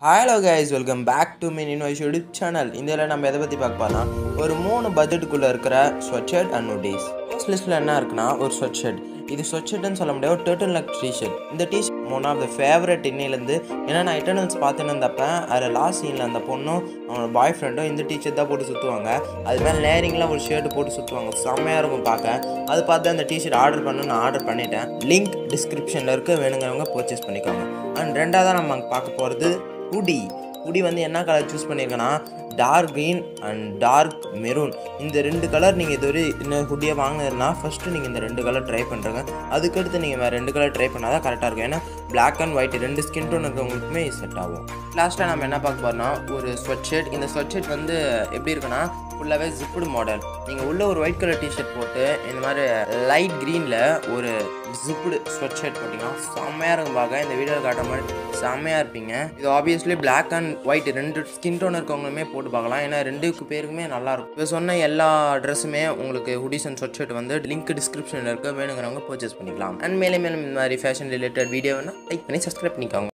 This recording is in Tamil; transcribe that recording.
hello guys welcome back to mean invoice YouTube channel இதில் நம்ம எதை பற்றி பார்க்க போனால் ஒரு மூணு பட்ஜெட்டுக்குள்ளே இருக்கிற sweatshirt and notice first லிஸ்ட்டில் என்ன இருக்குன்னா ஒரு ஸ்வெட் ஷர்ட் இது ஸ்வெட் ஷர்ட்னு சொல்ல முடியாது ஒரு டேர்டன் லக் டி ஷர்ட் இந்த T shirt one of the favourite இன்னிலேருந்து ஏன்னா நான் இட்டர்னல்ஸ் பார்த்துன்னு இருந்தப்ப அதில் லாஸ்ட் சீனில் அந்த பொண்ணும் அவனோட பாய் ஃப்ரெண்டும் இந்த டி ஷர்ட் தான் போட்டு சுற்றுவாங்க அது மேலே லேரிங்லாம் ஒரு ஷர்ட் போட்டு சுற்றுவாங்க செம்மையாக இருக்கும் பார்க்க அது பார்த்து அந்த டி ஷர்ட் ஆர்டர் பண்ணு நான் ஆர்டர் பண்ணிட்டேன் லிங்க் டிஸ்கிரிப்ஷனில் இருக்க வேணுங்கிறவங்க பர்ச்சேஸ் பண்ணிக்கோங்க அண்ட் ரெண்டாவதாக நம்ம அங்கே பார்க்க போகிறது ஹுடி ஹுடி வந்து என்ன கலர் சூஸ் பண்ணியிருக்கேன்னா dark green and dark maroon இந்த ரெண்டு கலர் நீங்கள் இதுவரை இன்னும் ஹுடியை வாங்கினதுனா ஃபஸ்ட்டு நீங்கள் இந்த ரெண்டு கலர் ட்ரை பண்ணுறங்க அதுக்கடுத்து நீங்கள் வேறு ரெண்டு கலர் ட்ரை பண்ணால் தான் கரெக்டாக இருக்கும் ஏன்னா பிளாக் அண்ட் ஒயிட் ரெண்டு ஸ்கின் டோன் இருக்கிறவங்களுக்குமே செட் ஆகும் லாஸ்ட்டாக நம்ம என்ன பார்க்க போகிறோம்னா ஒரு ஸ்வெட் ஷர்ட் இந்த ஸ்வெட் ஷர்ட் வந்து எப்படி இருக்குன்னா ஃபுல்லாகவே ஜிப்புடு மாடல் நீங்கள் உள்ள ஒரு ஒயிட் கலர் டிஷர்ட் போட்டு இந்த மாதிரி லைட் க்ரீனில் ஒரு ஜிப்புடு ஸ்வெட் ஷர்ட் போட்டிங்கன்னா செம்மையாக இருக்கும் பார்க்க இந்த வீடியோவில் காட்டுற மாதிரி செம்மையாக இருப்பீங்க இது ஆப்வியஸ்லி பிளாக் அண்ட் ஒயிட் ரெண்டு ஸ்கின் டோன் இருக்கவங்களுமே போட்டு பார்க்கலாம் ஏன்னா ரெண்டுக்கு பேருக்குமே நல்லாயிருக்கும் இப்போ சொன்ன எல்லா ட்ரெஸ்ஸுமே உங்களுக்கு ஹுடிஸ் அண்ட் ஸ்வெட் ஷர்ட் வந்து லிங்க் டிஸ்கிரிப்ஷனில் இருக்க வேணுங்கிறவங்க பர்ச்சேஸ் பண்ணிக்கலாம் அண்ட் மேலே மேலும் இந்த மாதிரி ஃபேஷன் ரிலேட்டட் வீடியோ வேணால் லைக் பண்ணி சப்ஸ்கிரைப் பண்ணிக்கோங்க